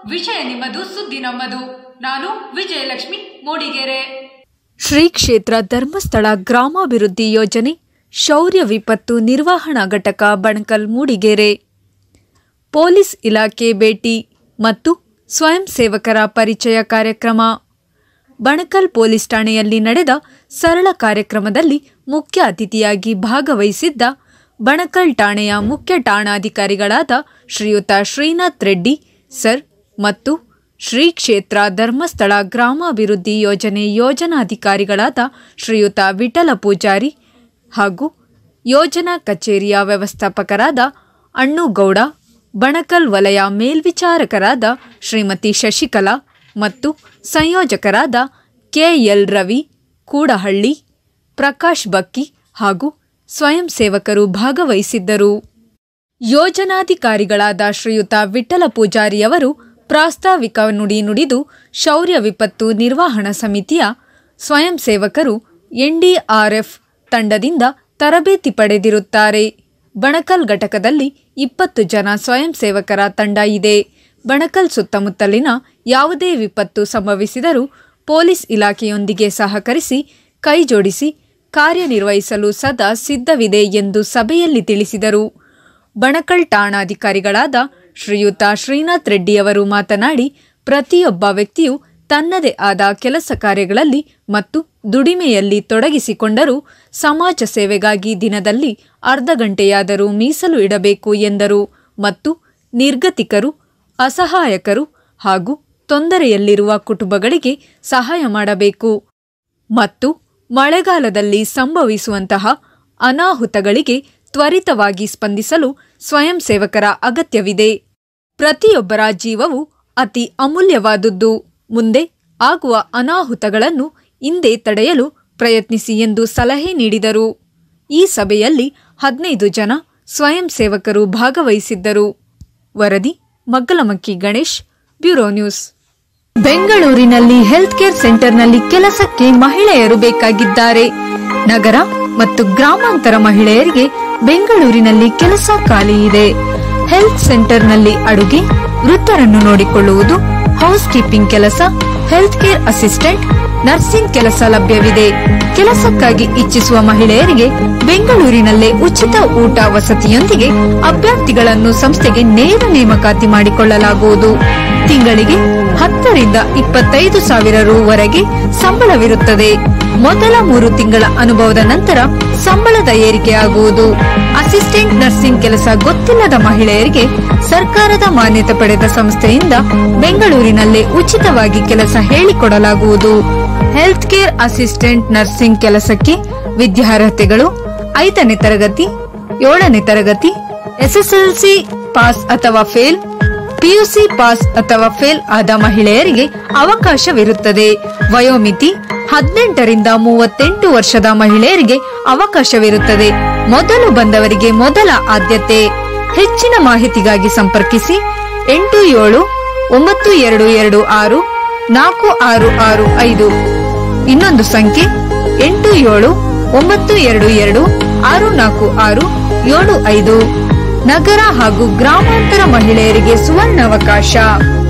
ವಿಷಯ ನಿಮ್ಮದು ಸುದ್ದಿ ನಮ್ಮದು ನಾನು ವಿಜಯಲಕ್ಷ್ಮಿ ಮೂಡಿಗೆರೆ ಶ್ರೀ ಕ್ಷೇತ್ರ ಧರ್ಮಸ್ಥಳ ಗ್ರಾಮಾಭಿವೃದ್ಧಿ ಯೋಜನೆ ಶೌರ್ಯ ವಿಪತ್ತು ನಿರ್ವಹಣಾ ಘಟಕ ಬಣಕಲ್ ಮೂಡಿಗೆರೆ ಪೊಲೀಸ್ ಇಲಾಖೆ ಭೇಟಿ ಮತ್ತು ಸ್ವಯಂ ಸೇವಕರ ಪರಿಚಯ ಕಾರ್ಯಕ್ರಮ ಬಣಕಲ್ ಪೊಲೀಸ್ ಠಾಣೆಯಲ್ಲಿ ನಡೆದ ಸರಳ ಕಾರ್ಯಕ್ರಮದಲ್ಲಿ ಮುಖ್ಯ ಅತಿಥಿಯಾಗಿ ಭಾಗವಹಿಸಿದ್ದ ಬಣಕಲ್ ಠಾಣೆಯ ಮುಖ್ಯ ಠಾಣಾಧಿಕಾರಿಗಳಾದ ಶ್ರೀಯುತ ಶ್ರೀನಾಥ್ ರೆಡ್ಡಿ ಸರ್ ಮತ್ತು ಶ್ರೀ ಕ್ಷೇತ್ರ ಧರ್ಮಸ್ಥಳ ಗ್ರಾಮಾಭಿವೃದ್ಧಿ ಯೋಜನೆ ಯೋಜನಾಧಿಕಾರಿಗಳಾದ ಶ್ರೀಯುತ ವಿಠಲ ಪೂಜಾರಿ ಹಾಗೂ ಯೋಜನಾ ಕಚೇರಿಯ ವ್ಯವಸ್ಥಾಪಕರಾದ ಅಣ್ಣುಗೌಡ ಬಣಕಲ್ ವಲಯ ಮೇಲ್ವಿಚಾರಕರಾದ ಶ್ರೀಮತಿ ಶಶಿಕಲಾ ಮತ್ತು ಸಂಯೋಜಕರಾದ ಕೆಎಲ್ ರವಿ ಕೂಡಹಳ್ಳಿ ಪ್ರಕಾಶ್ ಬಕ್ಕಿ ಹಾಗೂ ಸ್ವಯಂ ಸೇವಕರು ಭಾಗವಹಿಸಿದ್ದರು ಯೋಜನಾಧಿಕಾರಿಗಳಾದ ಶ್ರೀಯುತ ವಿಠಲ ಪೂಜಾರಿಯವರು ಪ್ರಾಸ್ತಾವಿಕ ನುಡಿ ನುಡಿದು ಶೌರ್ಯ ವಿಪತ್ತು ನಿರ್ವಹಣಾ ಸಮಿತಿಯ ಸ್ವಯಂ ಸೇವಕರು ಎನ್ಡಿಆರ್ಎಫ್ ತಂಡದಿಂದ ತರಬೇತಿ ಪಡೆದಿರುತ್ತಾರೆ ಬಣಕಲ್ ಘಟಕದಲ್ಲಿ ಇಪ್ಪತ್ತು ಜನ ಸ್ವಯಂ ಸೇವಕರ ತಂಡ ಇದೆ ಬಣಕಲ್ ಸುತ್ತಮುತ್ತಲಿನ ಯಾವುದೇ ವಿಪತ್ತು ಸಂಭವಿಸಿದರೂ ಪೊಲೀಸ್ ಇಲಾಖೆಯೊಂದಿಗೆ ಸಹಕರಿಸಿ ಕೈಜೋಡಿಸಿ ಕಾರ್ಯನಿರ್ವಹಿಸಲು ಸದಾ ಸಿದ್ಧವಿದೆ ಎಂದು ಸಭೆಯಲ್ಲಿ ತಿಳಿಸಿದರು ಬಣಕಲ್ ಠಾಣಾಧಿಕಾರಿಗಳಾದ ಶ್ರೀಯುತ ಶ್ರೀನಾಥ್ ರೆಡ್ಡಿಯವರು ಮಾತನಾಡಿ ಪ್ರತಿಯೊಬ್ಬ ವ್ಯಕ್ತಿಯು ತನ್ನದೇ ಆದ ಕೆಲಸ ಕಾರ್ಯಗಳಲ್ಲಿ ಮತ್ತು ದುಡಿಮೆಯಲ್ಲಿ ತೊಡಗಿಸಿಕೊಂಡರೂ ಸಮಾಜ ಸೇವೆಗಾಗಿ ದಿನದಲ್ಲಿ ಅರ್ಧ ಗಂಟೆಯಾದರೂ ಮೀಸಲು ಇಡಬೇಕು ಎಂದರು ಮತ್ತು ನಿರ್ಗತಿಕರು ಅಸಹಾಯಕರು ಹಾಗೂ ತೊಂದರೆಯಲ್ಲಿರುವ ಕುಟುಂಬಗಳಿಗೆ ಸಹಾಯ ಮಾಡಬೇಕು ಮತ್ತು ಮಳೆಗಾಲದಲ್ಲಿ ಸಂಭವಿಸುವಂತಹ ಅನಾಹುತಗಳಿಗೆ ತ್ವರಿತವಾಗಿ ಸ್ಪಂದಿಸಲು ಸ್ವಯಂ ಸೇವಕರ ಅಗತ್ಯವಿದೆ ಪ್ರತಿಯೊಬ್ಬರ ಜೀವವು ಅತಿ ಅಮೂಲ್ಯವಾದುದು ಮುಂದೆ ಆಗುವ ಅನಾಹುತಗಳನ್ನು ಹಿಂದೆ ತಡೆಯಲು ಪ್ರಯತ್ನಿಸಿ ಎಂದು ಸಲಹೆ ನೀಡಿದರು ಈ ಸಭೆಯಲ್ಲಿ ಹದಿನೈದು ಜನ ಸ್ವಯಂ ಸೇವಕರು ಭಾಗವಹಿಸಿದ್ದರು ವರದಿ ಮಗ್ಗಲಮಕ್ಕಿ ಗಣೇಶ್ ಬ್ಯೂರೋ ನ್ಯೂಸ್ ಬೆಂಗಳೂರಿನಲ್ಲಿ ಹೆಲ್ತ್ ಕೇರ್ ಸೆಂಟರ್ನಲ್ಲಿ ಕೆಲಸಕ್ಕೆ ಮಹಿಳೆಯರು ಬೇಕಾಗಿದ್ದಾರೆ ನಗರ ಮತ್ತು ಗ್ರಾಮಾಂತರ ಮಹಿಳೆಯರಿಗೆ ಬೆಂಗಳೂರಿನಲ್ಲಿ ಕೆಲಸ ಖಾಲಿ ಇದೆ ಹೆಲ್ತ್ ಸೆಂಟರ್ನಲ್ಲಿ ಅಡುಗೆ ವೃತ್ತರನ್ನು ನೋಡಿಕೊಳ್ಳುವುದು ಹೌಸ್ ಕೀಪಿಂಗ್ ಕೆಲಸ ಹೆಲ್ತ್ ಕೇರ್ ಅಸಿಸ್ಟೆಂಟ್ ನರ್ಸಿಂಗ್ ಕೆಲಸ ಲಭ್ಯವಿದೆ ಕೆಲಸಕ್ಕಾಗಿ ಇಚ್ಛಿಸುವ ಮಹಿಳೆಯರಿಗೆ ಬೆಂಗಳೂರಿನಲ್ಲೇ ಉಚಿತ ಊಟ ವಸತಿಯೊಂದಿಗೆ ಅಭ್ಯರ್ಥಿಗಳನ್ನು ಸಂಸ್ಥೆಗೆ ನೇರ ನೇಮಕಾತಿ ಮಾಡಿಕೊಳ್ಳಲಾಗುವುದು ತಿಂಗಳಿಗೆ ಹತ್ತರಿಂದ ಇಪ್ಪತ್ತೈದು ಸಾವಿರ ರುವರೆಗೆ ಸಂಬಳವಿರುತ್ತದೆ ಮೊದಲ ಮೂರು ತಿಂಗಳ ಅನುಭವದ ನಂತರ ಸಂಬಳದ ಏರಿಕೆಯಾಗುವುದು ಅಸಿಸ್ಟೆಂಟ್ ನರ್ಸಿಂಗ್ ಕೆಲಸ ಗೊತ್ತಿಲ್ಲದ ಮಹಿಳೆಯರಿಗೆ ಸರ್ಕಾರದ ಮಾನ್ಯತೆ ಪಡೆದ ಸಂಸ್ಥೆಯಿಂದ ಬೆಂಗಳೂರಿನಲ್ಲೇ ಉಚಿತವಾಗಿ ಕೆಲಸ ಹೇಳಿಕೊಡಲಾಗುವುದು ಹೆಲ್ತ್ ಕೇರ್ ಅಸಿಸ್ಟೆಂಟ್ ನರ್ಸಿಂಗ್ ಕೆಲಸಕ್ಕೆ ವಿದ್ಯಾರ್ಹತೆಗಳು ಐದನೇ ತರಗತಿ ಏಳನೇ ತರಗತಿ ಎಸ್ಎಸ್ಎಲ್ಸಿ ಪಾಸ್ ಅಥವಾ ಫೇಲ್ ಪಿಯುಸಿ ಪಾಸ್ ಅಥವಾ ಫೇಲ್ ಆದ ಮಹಿಳೆಯರಿಗೆ ಅವಕಾಶವಿರುತ್ತದೆ ವಯೋಮಿತಿ ಹದಿನೆಂಟರಿಂದ ಮೂವತ್ತೆಂಟು ವರ್ಷದ ಮಹಿಳೆಯರಿಗೆ ಅವಕಾಶವಿರುತ್ತದೆ ಮೊದಲು ಬಂದವರಿಗೆ ಮೊದಲ ಆದ್ಯತೆ ಹೆಚ್ಚಿನ ಮಾಹಿತಿಗಾಗಿ ಸಂಪರ್ಕಿಸಿ ಎಂಟು ಏಳು ಒಂಬತ್ತು ಎರಡು ಎರಡು ಆರು ನಾಲ್ಕು ಆರು ಆರು ಐದು ಇನ್ನೊಂದು ಸಂಖ್ಯೆ ಎಂಟು ಏಳು ಒಂಬತ್ತು ಎರಡು ಎರಡು ಆರು ನಾಲ್ಕು ಆರು ಏಳು ಐದು ನಗರ ಹಾಗೂ ಗ್ರಾಮಾಂತರ ಮಹಿಳೆಯರಿಗೆ ಸುವರ್ಣಾವಕಾಶ